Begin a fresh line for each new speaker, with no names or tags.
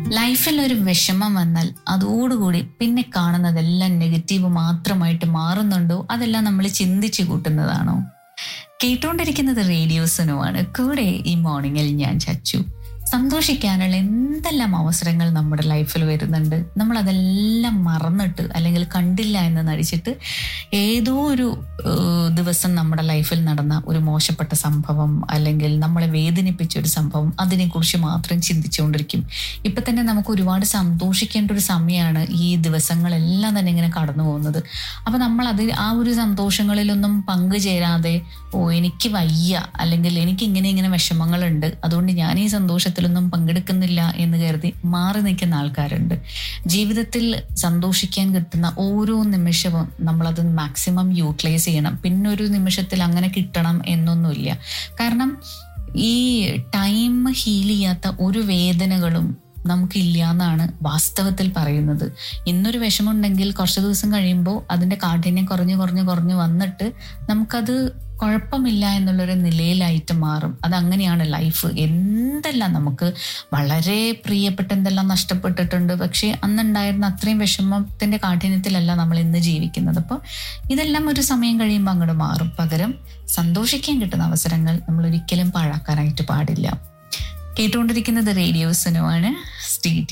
ലൈഫിൽ ഒരു വിഷമം വന്നാൽ അതോടുകൂടി പിന്നെ കാണുന്നതെല്ലാം നെഗറ്റീവ് മാത്രമായിട്ട് മാറുന്നുണ്ടോ അതെല്ലാം നമ്മൾ ചിന്തിച്ചു കൂട്ടുന്നതാണോ കേട്ടുകൊണ്ടിരിക്കുന്നത് റേഡിയോസിനുമാണ് കൂടെ ഈ മോർണിംഗിൽ ഞാൻ ചച്ചു സന്തോഷിക്കാനുള്ള എന്തെല്ലാം അവസരങ്ങൾ നമ്മുടെ ലൈഫിൽ വരുന്നുണ്ട് നമ്മൾ അതെല്ലാം മറന്നിട്ട് അല്ലെങ്കിൽ കണ്ടില്ല എന്ന് നടിച്ചിട്ട് ഏതോ ഒരു ഏഹ്, ദിവസം നമ്മുടെ ലൈഫിൽ നടന്ന ഒരു മോശപ്പെട്ട സംഭവം അല്ലെങ്കിൽ നമ്മളെ വേദനിപ്പിച്ച ഒരു സംഭവം അതിനെക്കുറിച്ച് മാത്രം ചിന്തിച്ചുകൊണ്ടിരിക്കും ഇപ്പൊ തന്നെ നമുക്ക് ഒരുപാട് സന്തോഷിക്കേണ്ട ഒരു സമയമാണ് ഈ ദിവസങ്ങളെല്ലാം തന്നെ ഇങ്ങനെ കടന്നു പോകുന്നത് അപ്പൊ നമ്മൾ അത് ആ ഒരു സന്തോഷങ്ങളിലൊന്നും പങ്കുചേരാതെ ഓ എനിക്ക് വയ്യ അല്ലെങ്കിൽ എനിക്ക് ഇങ്ങനെ ഇങ്ങനെ വിഷമങ്ങളുണ്ട് അതുകൊണ്ട് ഞാൻ ഈ സന്തോഷത്തിലൊന്നും പങ്കെടുക്കുന്നില്ല എന്ന് കരുതി മാറി നിൽക്കുന്ന ആൾക്കാരുണ്ട് ജീവിതത്തിൽ സന്തോഷിക്കാൻ കിട്ടുന്ന ഓരോ നിമിഷവും നമ്മളത് മാക്സിമം യൂട്ടിലൈസ് ചെയ്യണം പിന്നെ ഒരു നിമിഷത്തിൽ അങ്ങനെ കിട്ടണം എന്നൊന്നുമില്ല കാരണം ഈ ടൈം ഹീൽ ചെയ്യാത്ത ഒരു വേദനകളും നമുക്കില്ല എന്നാണ് വാസ്തവത്തിൽ പറയുന്നത് ഇന്നൊരു വിഷമമുണ്ടെങ്കിൽ കുറച്ച് ദിവസം കഴിയുമ്പോൾ അതിന്റെ കാഠിന്യം കുറഞ്ഞു കുറഞ്ഞു കുറഞ്ഞു വന്നിട്ട് നമുക്കത് കുഴപ്പമില്ല എന്നുള്ളൊരു നിലയിലായിട്ട് മാറും അതങ്ങനെയാണ് ലൈഫ് എന്തെല്ലാം നമുക്ക് വളരെ പ്രിയപ്പെട്ട എന്തെല്ലാം നഷ്ടപ്പെട്ടിട്ടുണ്ട് പക്ഷേ അന്നുണ്ടായിരുന്ന അത്രയും വിഷമത്തിന്റെ കാഠിന്യത്തിലല്ല നമ്മൾ ഇന്ന് ജീവിക്കുന്നത് അപ്പോൾ ഇതെല്ലാം ഒരു സമയം കഴിയുമ്പോൾ അങ്ങോട്ട് മാറും പകരം സന്തോഷിക്കാൻ കിട്ടുന്ന അവസരങ്ങൾ നമ്മൾ ഒരിക്കലും പാഴാക്കാനായിട്ട് പാടില്ല കേട്ടുകൊണ്ടിരിക്കുന്നത് റേഡിയോസിനുമാണ് സ്റ്റേറ്റ്